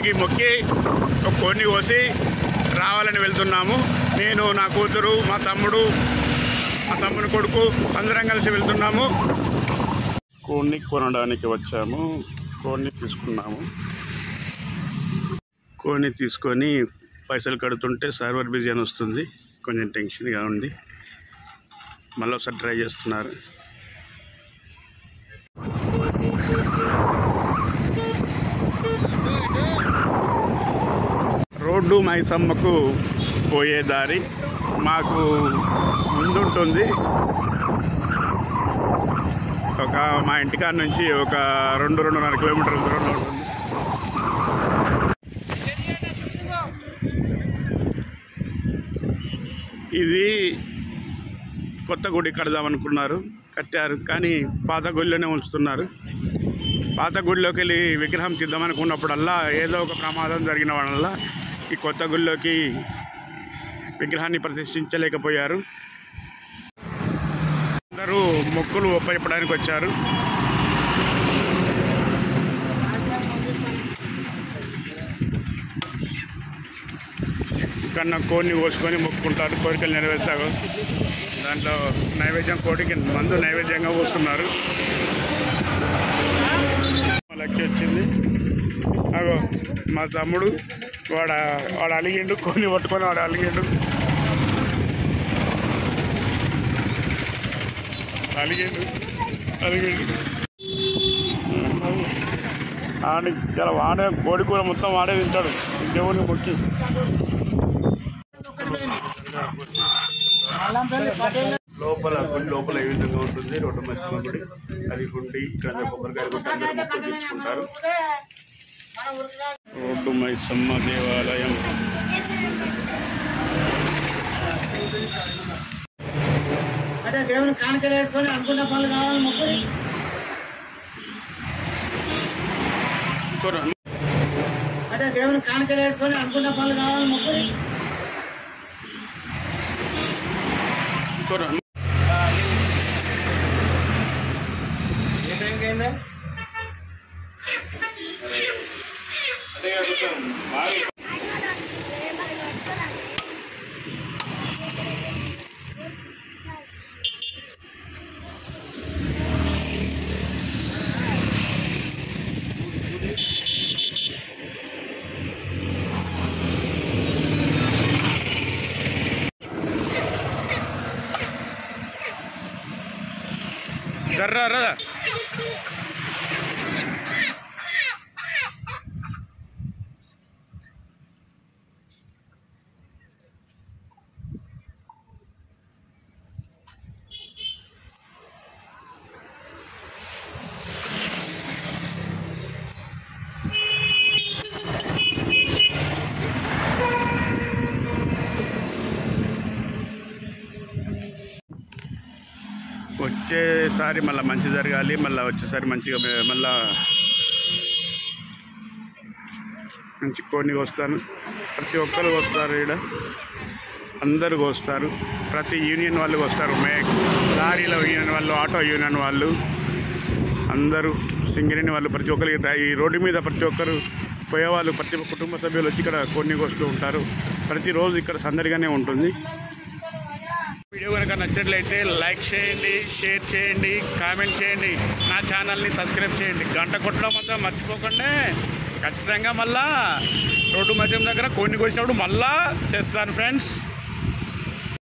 దేవునికి మొక్కి ఒక కోడిని కోసి రావాలని వెళ్తున్నాము నేను నా కూతురు మా తమ్ముడు మా తమ్ముని కొడుకు అందరం కలిసి వెళ్తున్నాము కోడిని కొనడానికి వచ్చాము కోడిని తీసుకున్నాము కోడిని తీసుకొని పైసలు కడుతుంటే సర్వర్ బిజీ అని వస్తుంది కొంచెం టెన్షన్గా ఉంది మళ్ళీ ఒకసారి ట్రై చేస్తున్నారు రోడ్డు మైసమ్మకు పోయే దారి మాకు ముందుంటుంది ఒక మా ఇంటికాడ నుంచి ఒక రెండు రెండున్నర కిలోమీటర్ల దూరంలో ఉంటుంది ఇది కొత్త గుడి కడదామనుకున్నారు కట్టారు కానీ పాత గుడిలోనే ఉంచుతున్నారు పాత గుడిలోకి వెళ్ళి విగ్రహం తీద్దామనుకున్నప్పుడల్లా ఏదో ఒక ప్రమాదం జరిగిన వల్ల ఈ కొత్త గుడిలోకి విగ్రహాన్ని ప్రతిష్ఠించలేకపోయారు అందరూ మొక్కులు ఒప్పచెప్పడానికి వచ్చారు కన్నా కోడిని కోసుకొని మొక్కుకుంటారు కోరికలు నెరవేర్తారు దాంట్లో నైవేద్యం కోడికి మందు నైవేద్యంగా పోస్తున్నారు లెక్క వచ్చింది అగో మా తమ్ముడు వాడ వాడు అలిగిండు కొన్ని పట్టుకొని వాడు అలిగిండు అలిగిండు అలిగిండు ఆడి చాలా వాడే కోడి కూర మొత్తం వాడే తింటాడు దేవుని మొక్కి లోపల గుడి లోపల ఏ విధంగా ఉంటుంది రోడ్డు మధ్య గుడి అది గుండి ఇక్కడ కొబ్బరికాయ కొట్టి అందరూ మొక్కులు తెచ్చుకుంటారు రోడ్డు మైసమ్మ దేవాలయం అదే దేవుని కానుకలు వేసుకొని అనుకున్న పనులు కావాలి మొక్కుని కూర అదే దేవుని కానుకలు వేసుకొని అనుకున్న పనులు కావాలి మొక్కుని కూర జర్రా రా వచ్చేసారి మళ్ళీ మంచి జరగాలి మళ్ళీ వచ్చేసారి మంచిగా బె- మళ్ళా మంచి కోడిని వస్తాను ప్రతి ఒక్కరు వస్తారు ఇక్కడ అందరూ వస్తారు ప్రతి యూనియన్ వాళ్ళు వస్తారు మే లారీల యూనియన్ వాళ్ళు ఆటో యూనియన్ వాళ్ళు అందరూ సింగరేణి వాళ్ళు ప్రతి ఒక్కరికి డ్రై- ఈ రోడ్డు మీద ప్రతి ఒక్కరు పోయేవాళ్ళు ప్రతి కుటుంబ సభ్యులు వచ్చి ఇక్కడ కొన్ని వస్తూ ఉంటారు ప్రతిరోజు ఇక్కడ సందడిగానే ఉంటుంది వీడియో కనుక నచ్చినట్లయితే లైక్ చేయండి షేర్ చేయండి కామెంట్ చేయండి నా ఛానల్ని సబ్స్క్రైబ్ చేయండి గంట కొట్టడం మాత్రం మర్చిపోకుండా ఖచ్చితంగా మళ్ళా రోడ్డు మధ్యం దగ్గర కొన్ని కొచ్చినప్పుడు మళ్ళా చేస్తాను ఫ్రెండ్స్